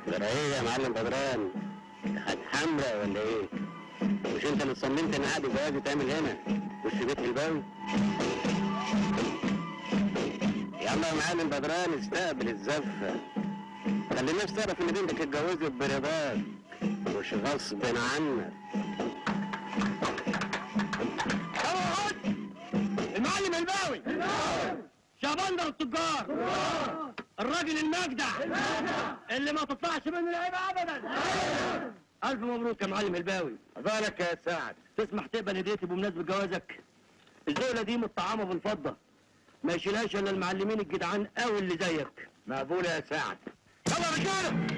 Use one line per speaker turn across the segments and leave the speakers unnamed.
ده ايه يا معلم بدران حمرا ولا ايه مش انت اللي صممت ان عقد الجواز يتعمل هنا مش في بيت الباوي يلا يا معلم بدران استقبل الزفه خلي الناس تعرف ان بنتك اتجوزت برضاك مش غصب عنك
المعلم الباوي شابندر التجار الراجل المجدع اللي ما تطلعش منه العيبه ابدا الف مبروك يا معلم الباوي
بالك يا سعد
تسمح تقبل هديتي بمناسبه جوازك الزوله دي متطعمه بالفضه ما يشيلهاش الا المعلمين الجدعان قوي اللي زيك
مقبولة يا سعد
يلا يا رجاله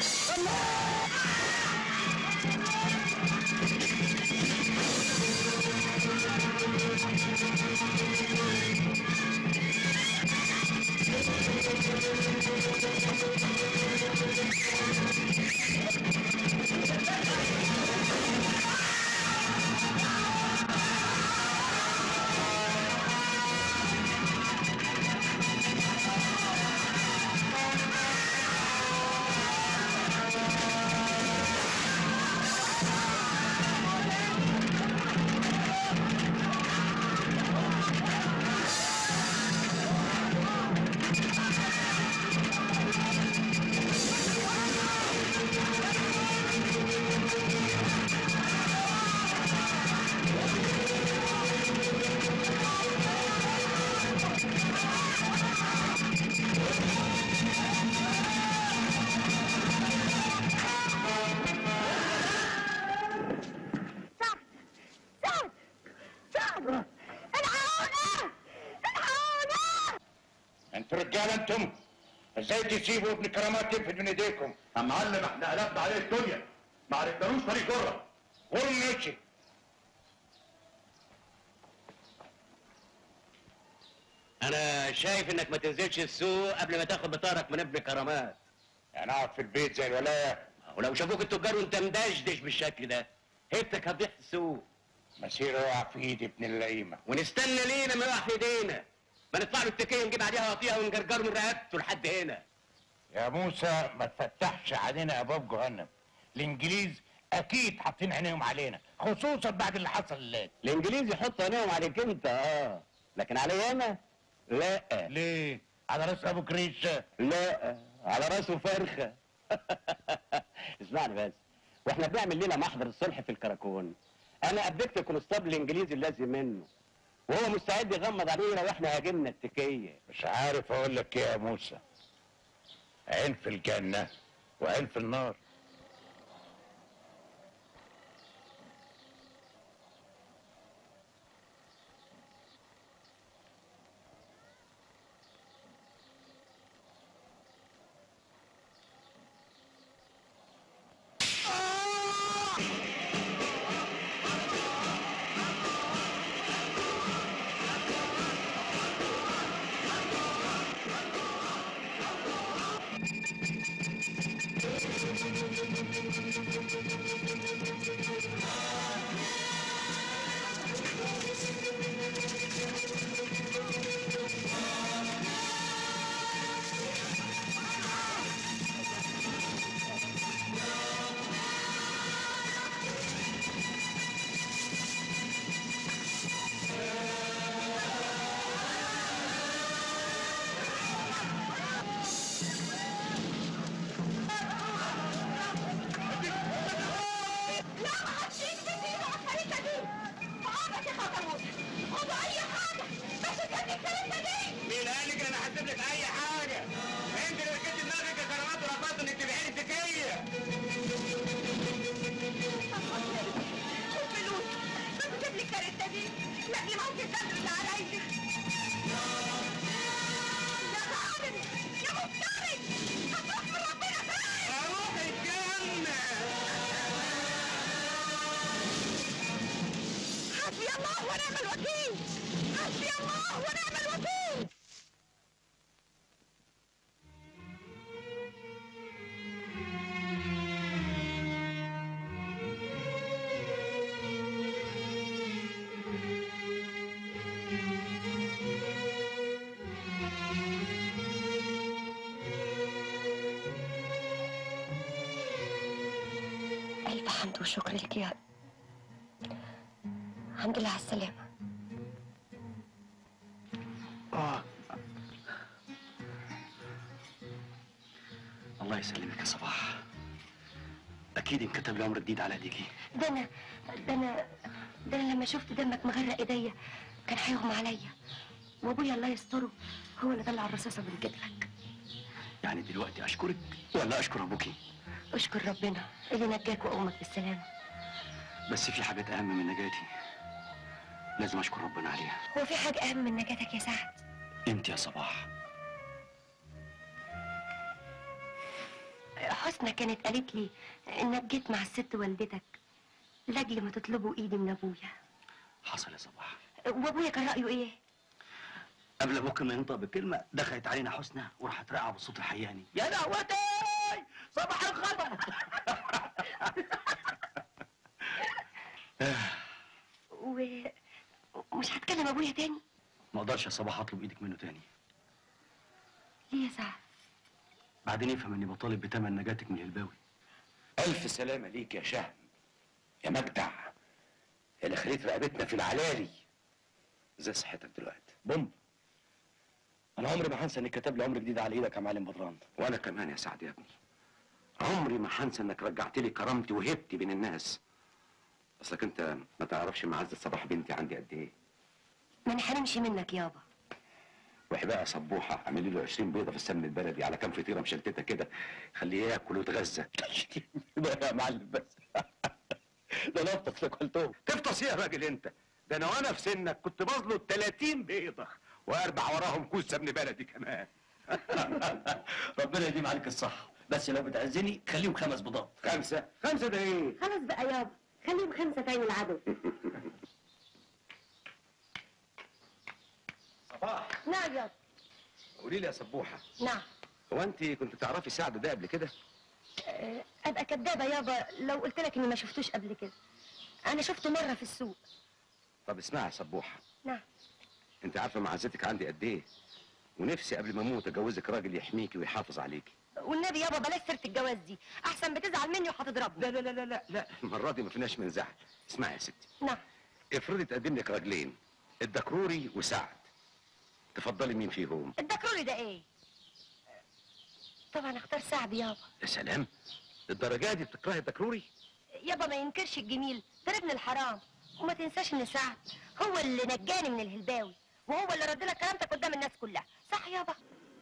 سعد سعد سعد الحقونا الحقونا
انتوا رجاله انتم ازاي تسيبوا ابن كرامات ينفذ من ايديكم
يا معلم احنا قلبنا عليه الدنيا ما عرفنالوش طريق جره
قول ماشي
انا شايف انك ما تنزلش السوق قبل ما تاخد بطارك من ابن كرامات
يعني اقعد في البيت زي الولايه
ولو شافوك التجار وانت مدشدش بالشكل ده هيبتك هتضيع في السوق
مسيره يقع في ايد ابن اللئيمه
ونستنى لينا ما يقع في ايدينا ما نطلع له التكيه نجيب عليها وطيها ونجرجره من رقبته لحد هنا
يا موسى ما تفتحش علينا ابواب جهنم الانجليز اكيد حاطين عينيهم علينا خصوصا بعد اللي حصل الليل
الانجليز يحط عينيهم عليك انت اه لكن علي انا لا
ليه على راس ابو كريشه
لا على راسه فرخه اسمعني بس واحنا بنعمل ليله محضر الصلح في الكراكون انا قدمت الكونستابل الانجليزي اللازم منه وهو مستعد يغمض علينا واحنا هاجمنا التكيه
مش عارف اقول لك ايه يا موسى عين في الجنه وعين في النار
الحمد والشكر لك يا الحمد لله على السلامة
الله يسلمك يا صباح اكيد انكتب لي عمر جديد على ايديكي
ده انا ده انا ده انا لما شفت دمك مغرق ايديا كان هيغمى عليا وابويا الله يستره هو اللي طلع الرصاصة من كتفك
يعني دلوقتي اشكرك ولا اشكر ابوكي
اشكر ربنا اللي نجاك وامك بالسلامة
بس في حاجات اهم من نجاتي لازم اشكر ربنا عليها
هو في حاجة أهم من نجاتك يا سعد
انت يا صباح
حسنى كانت قالت لي انك جيت مع الست والدتك لاجل ما تطلبوا ايدي من ابويا
حصل يا صباح
وابويا كان رايه ايه
قبل ابوك ما ينطق بكلمه دخلت علينا حسنى وراحت راقعه بالصوت الحياني يا دعوتي صباح الخبر
ومش هتكلم ابويا تاني
ما اقدرش يا صباح اطلب ايدك منه تاني
ليه يا سعد
بعدين يفهم اني بطالب بتمن نجاتك من الهلباوي
الف سلامه ليك يا شهم يا مجدع يا اللي خليت رقبتنا في العلالي
ازاي صحتك دلوقتي
بوم
انا عمري ما هنسى انك كتب لي عمر جديد على ايدك يا معلم بدران
وانا كمان يا سعد يا ابني عمري ما هنسى انك رجعت لي كرامتي وهبتي بين الناس اصلك انت ما تعرفش معزه صباح بنتي عندي قد ايه
ما انا هنمشي منك يابا
روحي بقى يا صبوحه اعملي له 20 بيضه في السمن البلدي على كام فطيره مشلتته كده خليه ياكل ويتغذى
ده يا معلم بس ده نفطس اللي قلتهم
تفطس ايه يا راجل انت ده انا وانا في سنك كنت بظلط 30 بيضه واربع وراهم كوز سمن بلدي كمان
ربنا يديم عليك الصحة بس لو بتعزني خليهم خمس بيضات
خمسه خمسه ده ايه
خلاص بقى يابا خليهم خمسة تاني العدو
صباح
نعم يابا
قولي لي يا صبوحه
نعم
هو انت كنت تعرفي سعد ده قبل كده
أه، ابقى كدابة يابا لو قلت لك اني ما شفتوش قبل كده انا شفته مرة في السوق
طب اسمعي يا صبوحه
نعم
انت عارفه معزتك عندي قد ايه ونفسي قبل ما اموت اجوزك راجل يحميكي ويحافظ عليكي
والنبي يابا بلاش سيرة الجواز دي احسن بتزعل مني وهتضربني
لا لا لا لا لا المره دي ما فيناش من زعل اسمعي يا ستي
نعم
افرضي تقدم لك راجلين الدكروري وسعد تفضلي مين فيهم
الدكروري ده ايه طبعا اختار سعد يابا
يا سلام الدرجه دي بتكرهي الدكروري
يابا ما ينكرش الجميل ده ابن الحرام وما تنساش ان سعد هو اللي نجاني من الهلباوي وهو اللي رد لك كرامتك قدام الناس كلها صح يابا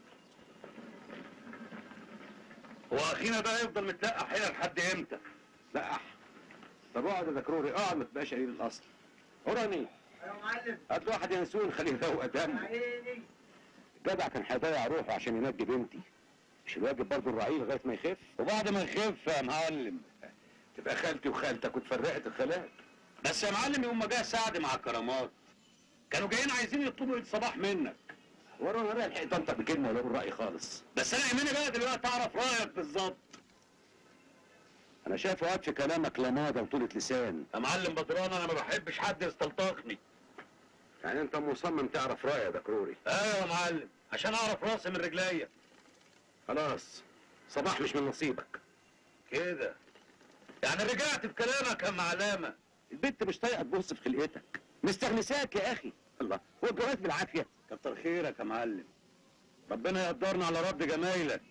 هو اخينا ده هيفضل متلقح هنا لحد امتى؟
لا طب اقعد يا دكروري اقعد ما تبقاش قليل الاصل وراني
يا معلم
هات له واحد ينسون خليه يروق دمه
عيني
جدع كان هيضيع روحه عشان ينجي بنتي مش الواجب برضه الرعيل لغايه ما يخف
وبعد ما يخف يا معلم
تبقى خالتي وخالتك واتفرقت الخلاق
بس يا معلم يوم ما جه سعد مع الكرامات كانوا جايين عايزين يطلبوا ايد صباح منك
ورانا انا لحقت انت بكلمه ولا بالراي خالص
بس انا يهمني بقى دلوقتي اعرف رايك بالظبط
انا شايف وقت في كلامك لماضه وطولة لسان
يا معلم بدران انا ما بحبش حد يستلطخني
يعني انت مصمم تعرف رايي يا دكروري
ايوه يا معلم عشان اعرف راسي من رجليا
خلاص صباح مش من نصيبك
كده يعني رجعت في كلامك يا معلمه
البنت مش طايقه تبص في خلقتك مستغنساك يا اخي الله هو الجواز بالعافيه
كتر خيرك يا معلم ربنا يقدرنا على رد جمايلك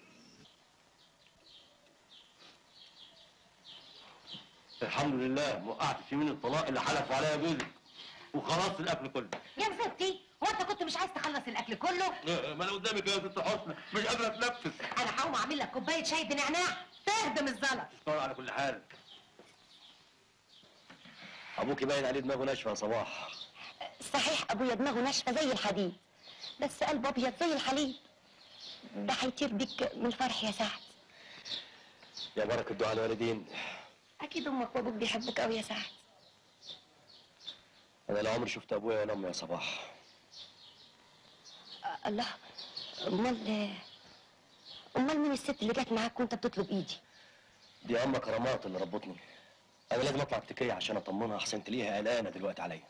الحمد لله وقعت في يمين الطلاق اللي حلف عليها جوزك وخلاص الاكل كله
يا مصيبتي هو انت كنت مش عايز تخلص الاكل كله
ما انا قدامك يا ست حسنى مش قادره اتنفس
انا هقوم اعمل لك كوبايه شاي بنعناع تهدم الزلط
طار على كل حال ابوكي باين عليه دماغه ناشفه يا صباح
صحيح ابويا دماغه ناشفه زي الحديد بس قلبه ابيض زي الحليب ده هيطير بيك من الفرح يا سعد
يا بركه الدعاء الوالدين
اكيد امك وابوك بيحبوك قوي يا سعد
انا لا عمري شفت ابويا ولا امي يا صباح
أه الله امال امال مين الست اللي جت معاك وانت بتطلب ايدي
دي اما كرامات اللي ربطني انا لازم اطلع ابتكيه عشان اطمنها احسن تلاقيها قلقانه دلوقتي عليا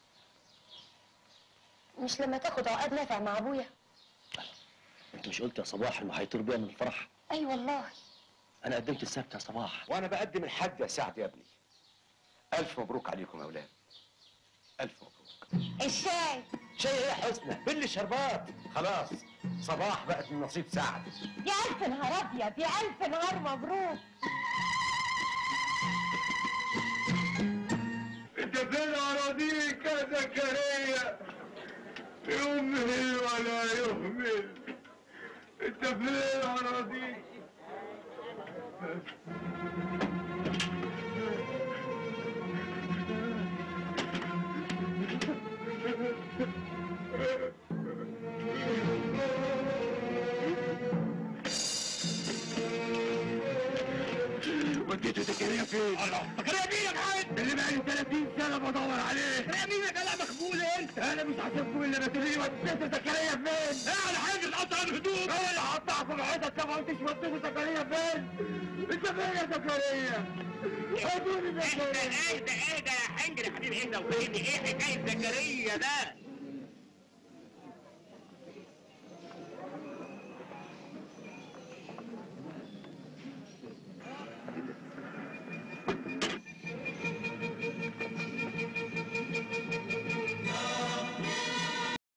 مش لما تاخد عقد نافع مع ابويا
انت مش قلت يا صباح انه هيطير بيها من الفرح
اي والله
انا قدمت السبت يا صباح
وانا بقدم الحد يا سعد يا ابني الف مبروك عليكم يا اولاد الف مبروك
الشاي
شيء ايه يا حسنى باللي شربات خلاص صباح بقت من نصيب سعد
يا الف نهار ابيض يا الف نهار مبروك
انت فين اراضيك يا زكريا يهمل ولا يهمل انت فين اراضيك وديته زكريا فين؟ الله زكريا مين يا محمد؟ اللي بقالي 30 سنة بدور عليه زكريا مين يا جدع مخبول انت؟ انا مش هسيبكم الا بتقولي وديته زكريا فين؟ اعلى حاجة تقطع الهدوم انا اللي هقطعكم بعيدك ما قلتش وديته زكريا فين؟ انت فين يا زكريا؟ ودوني زكريا
اهدى اهدى اهدى يا حنجر يا حبيبي اهدى وفهمني ايه حكايه زكريا ده